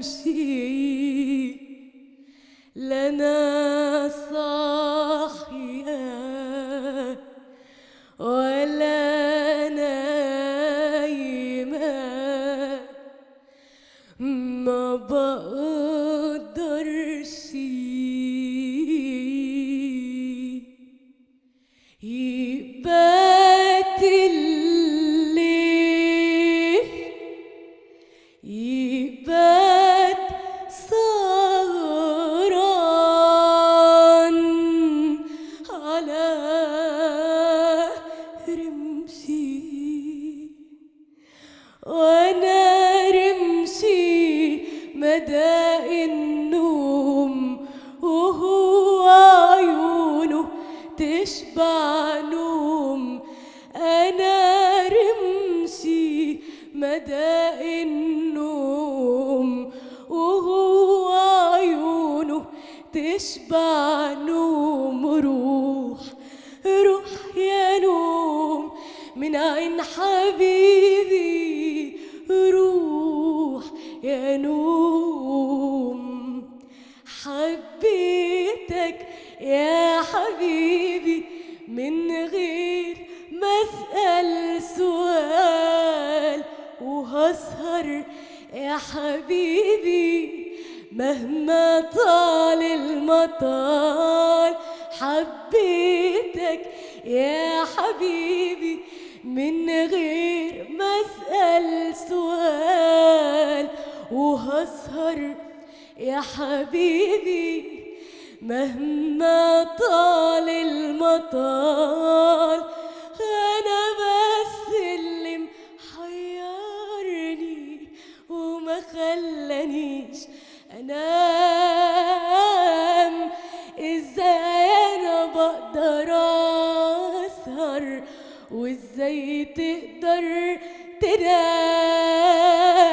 امشي لنا صاحية ولا نايمة ما بقدرش يبات الليل يبات سهران على رمشي وانا رمشي مدى النوم وهو عيونه تشبع نوم انا رمشي مدى النوم وهو عيونه تشبع نوم روح روح يا نوم من عين حبيبي روح يا نوم حبيتك يا حبيبي من غير ما اسال سؤال وهسهر يا حبيبي مهما طال المطال حبيتك يا حبيبي من غير ما اسال سؤال وهسهر يا حبيبي مهما طال المطال انا بس اللي محيرني وما خلانيش انام ازاي انا بقدر اسهر وازاي تقدر تنام